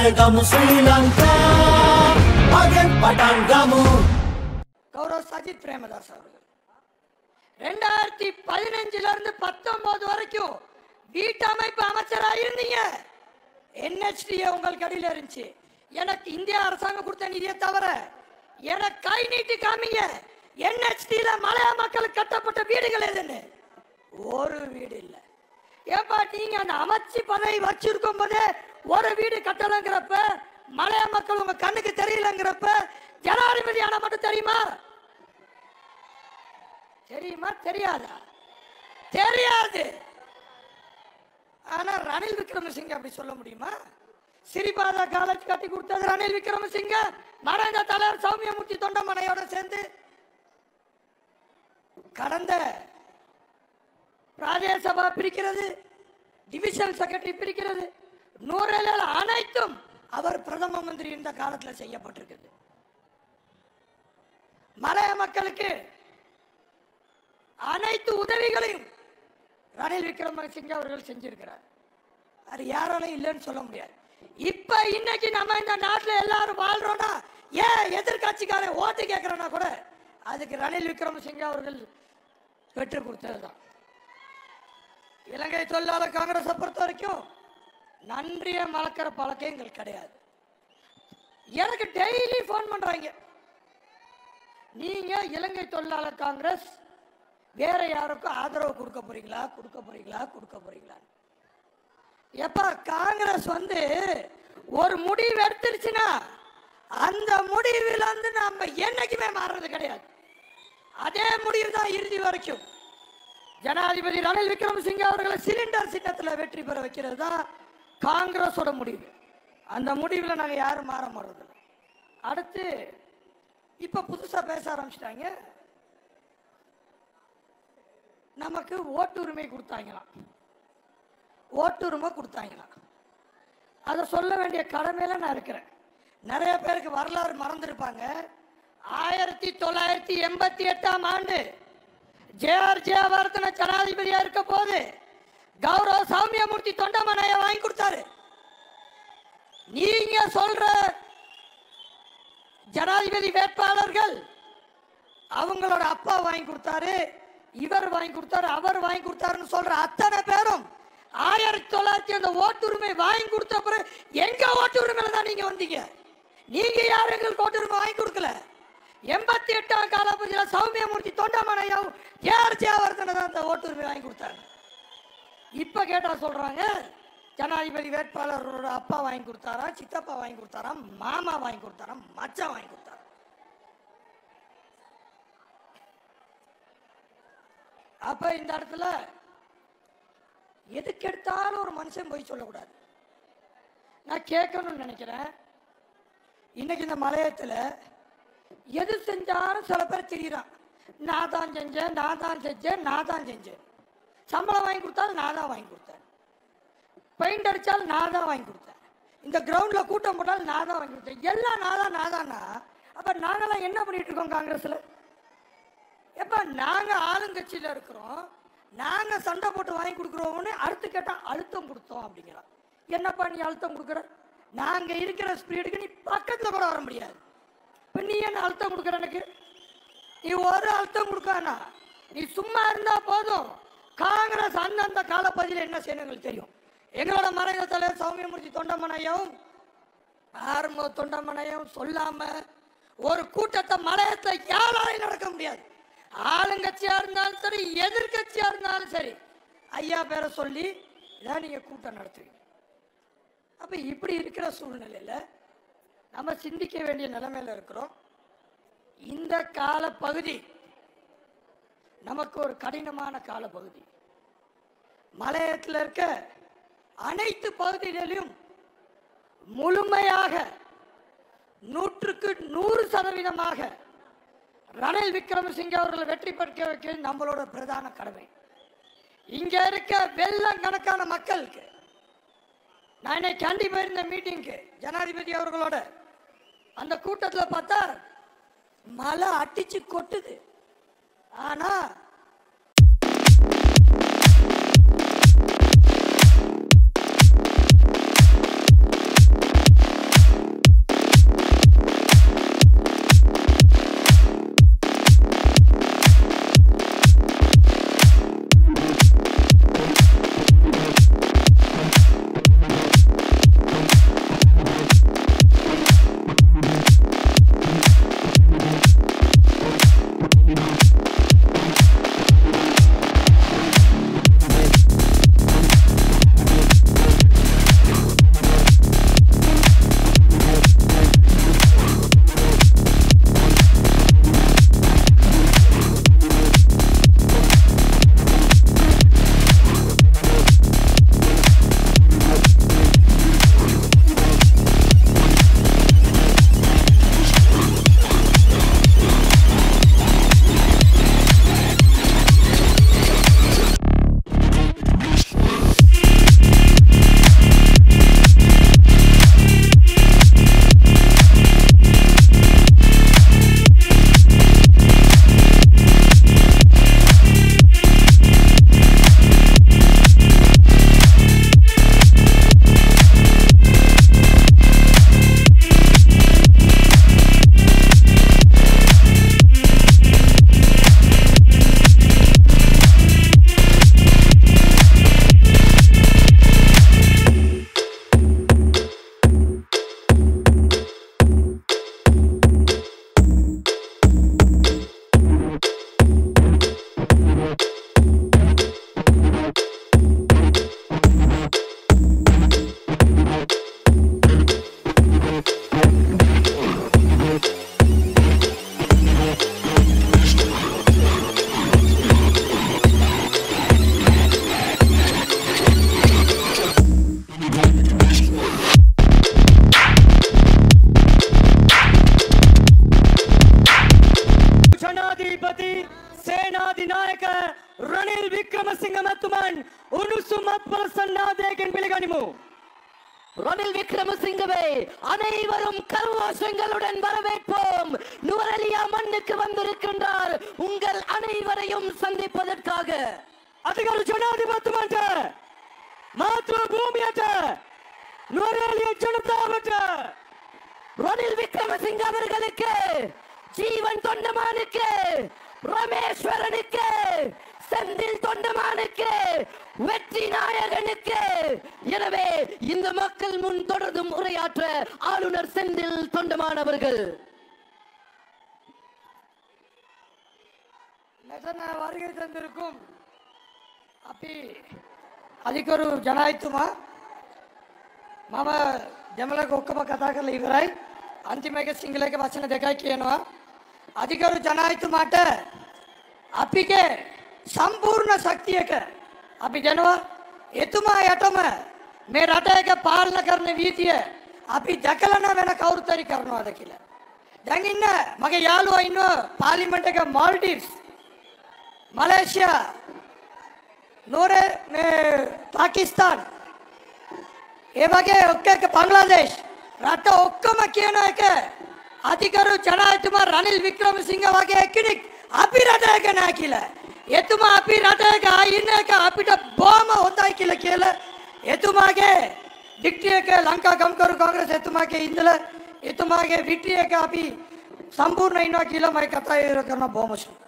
படகமு ஸ்ரீலங்கா மகன் பட்டாங்கமு கௌரவ் சஜித் பிரேமதாஸ் அவர்கள் ரெண்டாயிரத்தி பதினஞ்சுல இருந்து பத்தொன்பது வரைக்கும் வீட்டமைப்பு அமைச்சரா இருந்தீங்க என்ஹெச்டிஏ உங்களுக்கு அடியில் இருந்துச்சு எனக்கு இந்திய அரசாங்கம் கொடுத்த நிதியை தவிர எனக்கு கை நீட்டி காமிங்க என்ஹெச்டியில மலையா மக்களுக்கு கட்டப்பட்ட வீடுகள் எதுன்னு ஒரு வீடு இல்லை ஏப்பா நீங்க அந்த அமைச்சு பதவி வச்சிருக்கும் போதே ஒரு வீடு கட்டலங்கிறப்ப மலையா மக்கள் உங்க கண்ணுக்கு தெரியலங்கிறப்ப ஜனாதிபதி ஆனா மட்டும் தெரியுமா தெரியுமா தெரியாதா தெரியாது ஆனா ரணில் விக்ரமசிங்க அப்படி சொல்ல முடியுமா சிறிபாதா காலேஜ் கட்டி கொடுத்தது ரணில் விக்ரமசிங்க மறைந்த தலைவர் சௌமியமூர்த்தி தொண்டமனையோட சேர்ந்து கடந்த பிராதேச சபா பிரிக்கிறது டிவிஷன் செக்ரட்டரி பிரிக்கிறது நூறில் அனைத்தும் அவர் பிரதம மந்திரி இந்த காலத்தில் செய்யப்பட்டிருக்குது மலைய மக்களுக்கு அனைத்து உதவிகளையும் ரணில் விக்ரமசிங்கே அவர்கள் செஞ்சிருக்கிறார் அது யாராலையும் இல்லைன்னு சொல்ல முடியாது இப்ப இன்னைக்கு நம்ம இந்த நாட்டுல எல்லாரும் வாழ்றோம்னா ஏன் எதிர்கட்சிக்காரன் ஓட்டு கேட்கறோம்னா கூட அதுக்கு ரணில் விக்ரமசிங்கே அவர்கள் பெற்றுக் கொடுத்ததுதான் இலங்கை தொழிலாளர் காங்கிரஸை பொறுத்த வரைக்கும் நன்றிய மறக்கிற பழக்கம் எங்களுக்கு கிடையாது எனக்கு டெய்லி ஃபோன் பண்றாங்க நீங்க இலங்கை தொழிலாளர் காங்கிரஸ் வேற யாருக்கும் ஆதரவு கொடுக்க போறீங்களா கொடுக்க போறீங்களா கொடுக்க போறீங்களா எப்ப காங்கிரஸ் வந்து ஒரு முடிவு எடுத்துருச்சுன்னா அந்த முடிவில் வந்து நம்ம என்னைக்குமே மாறுறது கிடையாது அதே முடிவு தான் இறுதி வரைக்கும் ஜனாதிபதி ரணில் விக்ரமசிங்கே அவர்களை சிலிண்டர் சின்னத்தில் வெற்றி பெற வைக்கிறது தான் காங்கிரஸோட முடிவு அந்த முடிவில் நாங்கள் யாரும் மாற மாறதில்லை அடுத்து இப்போ புதுசாக பேச ஆரம்பிச்சிட்டாங்க நமக்கு ஓட்டுரிமை கொடுத்தாங்களாம் ஓட்டுரிமை கொடுத்தாங்களாம் அதை சொல்ல வேண்டிய கடமையில நான் இருக்கிறேன் நிறைய பேருக்கு வரலாறு மறந்துருப்பாங்க ஆயிரத்தி தொள்ளாயிரத்தி எண்பத்தி எட்டாம் ஆண்டு ஜேஆர் ஜெயவர்தன ஜனாதிபதியா இருக்க போது கௌரவ சௌமியமூர்த்தி தொண்டமனைய வாங்கி கொடுத்தாரு நீங்க சொல்ற ஜனாதிபதி வேட்பாளர்கள் அவங்களோட அப்பா வாங்கி கொடுத்தாரு இவர் வாங்கி கொடுத்தாரு அவர் வாங்கி கொடுத்தாருன்னு சொல்ற அத்தனை பேரும் ஆயிரத்தி தொள்ளாயிரத்தி அந்த ஓட்டுரிமை வாங்கி கொடுத்த பிறகு எங்க ஓட்டுரிமையில தான் நீங்க வந்தீங்க நீங்க யாரும் எங்களுக்கு ஓட்டுரிமை வாங்கி கொடுக்கல எண்பத்தி எட்டாம் காலப்பகுதியில் சௌமியமூர்த்தி தொண்டமனையாவும் ஏஆர் ஜெயவர்தனை தான் அந்த ஓட்டுரிமை வாங்கி கொடுத்தாரு இப்ப கேட்டா சொல்றாங்க ஜனாதிபதி வேட்பாளரோட அப்பா வாங்கி கொடுத்தாரா சித்தப்பா வாங்கி கொடுத்தாரா மாமா வாங்கி கொடுத்தாரா மச்சான் வாங்கி கொடுத்தாரா அப்ப இந்த இடத்துல எதுக்கு எடுத்தாலும் ஒரு மனுஷன் போய் சொல்லக்கூடாது நான் கேட்கணும்னு நினைக்கிறேன் இன்னைக்கு இந்த மலையத்துல எது செஞ்சாலும் சில பேர் தெரியுறான் நான் தான் செஞ்சேன் நான் தான் செஞ்சேன் நான் தான் செஞ்சேன் சம்பளம் வாங்கி கொடுத்தாலும் நான் தான் வாங்கி கொடுத்தேன் பெயிண்ட் அடித்தாலும் நான் தான் வாங்கி கொடுத்தேன் இந்த கிரவுண்டில் கூட்டம் போட்டாலும் நான் தான் வாங்கி கொடுத்தேன் எல்லாம் நான் தான் நான் தானா அப்போ நாங்களாம் என்ன பண்ணிட்டு இருக்கோம் காங்கிரஸில் எப்ப நாங்க ஆளுங்கட்சியில இருக்கிறோம் நாங்க சண்டை போட்டு வாங்கி கொடுக்குறோம்னு அடுத்து கேட்டா அழுத்தம் கொடுத்தோம் அப்படிங்கிறான் என்னப்பா நீ அழுத்தம் கொடுக்குற நாங்க இருக்கிற ஸ்பீடுக்கு நீ பக்கத்துல கூட வர முடியாது இப்ப நீ என்ன அழுத்தம் கொடுக்குற எனக்கு நீ ஒரு அழுத்தம் கொடுக்கானா நீ சும்மா இருந்தா போதும் காங்கிரஸ் அந்தந்த காலப்பகுதியில் என்ன செய்யணும் எங்களுக்கு தெரியும் எங்களோட மறைந்த தலைவர் சௌமியமூர்த்தி தொண்டமனையும் ஆரம்ப தொண்டமனையும் சொல்லாம ஒரு கூட்டத்தை மலையத்தை யாராலையும் நடக்க முடியாது ஆளுங்கட்சியா இருந்தாலும் சரி எதிர்கட்சியா இருந்தாலும் சரி ஐயா பேரை சொல்லி இதான் நீங்க கூட்டம் நடத்துவீங்க அப்ப இப்படி இருக்கிற சூழ்நிலையில நம்ம சிந்திக்க வேண்டிய நிலைமையில இருக்கிறோம் இந்த கால பகுதி நமக்கு ஒரு கடினமான கால பகுதி மலையத்தில் இருக்க அனைத்து பகுதிகளிலும் முழுமையாக நூற்றுக்கு நூறு சதவீதமாக ரணில் விக்ரமசிங்கே அவர்களை வெற்றி பெற்க வைக்கிறது நம்மளோட பிரதான கடமை இங்க இருக்க வெள்ளம் கணக்கான மக்களுக்கு நான் இன்னைக்கு கண்டி போயிருந்த மீட்டிங்க்கு ஜனாதிபதி அவர்களோட அந்த கூட்டத்துல பார்த்தா மழை அடிச்சு கொட்டுது ஆனா වික්‍රමසිංහ මැතිතුමන් උණුසුමත් ප්‍රසන්නාදයකින් පිළිගනිමු. ரணில் விக்ரமசிங்கவை அனைவரும் கரகோஷங்களுடன் வரவேற்போம் நுவரெலியா மண்ணுக்கு வந்திருக்கின்றார் உங்கள் அனைவரையும் சந்திப்பதற்காக අතිකරු ජනාධිපතිතුමන්ට මාතෘ භූමියට නුවරඑළිය ජනතාවට ரணில் விக்ரமசிங்க அவர்களுக்கு ஜீவன் தொண்டமானுக்கு ரமேஸ்வரனுக்கு செந்தில் தொண்டமானுக்கு வெற்றி நாயகனுக்கு எனவே இந்த மக்கள் முன் தொடர்ந்தும் உரையாற்ற ஆளுநர் செந்தில் தொண்டமானவர்கள் මෙතන වර්ගය තන්දරකුම් අපි අධිකරු ජනයිතුමා මම දෙමලක ඔක්කම කතා කරලා ඉවරයි අන්තිම එක සිංහල එක වචන දෙකයි කියනවා අධිකරු ජනයිතුමාට අපිගේ සම්පූර්ණ ශක්තියක අපි දෙනවා එතුමා යටම මේ රට එක පාලන කරන වීතිය අපි දැකලා නම් වෙන කවුරුතරි කරනවාද කියලා දැන් ඉන්න මගේ යාළුවා ඉන්නවා පාර්ලිමේන්තු එක මාල්ඩිව්ස් මලේසියා නෝරේ මේ පාකිස්තාන් ඒ වගේ ඔක්ක එක බංග්ලාදේශ් රට ඔක්කොම කියන එක අධිකරු ජනාධිපතිතුමා රනිල් වික්‍රමසිංහ වගේ කෙනෙක් අපි රට එක නෑ කියලා. එතුමා අපි රට එක ඉන්න එක අපිට බොහොම හොඳයි කියලා කියලා එතුමාගේ ඩික්ටි එක ලංකා ගම්කරු කොංග්‍රස් එතුමාගේ ඉඳලා එතුමාගේ වික්ටි එක අපි සම්පූර්ණ ඉන්නවා කියලා මම කතා කරන බොහොම ස්තුතියි.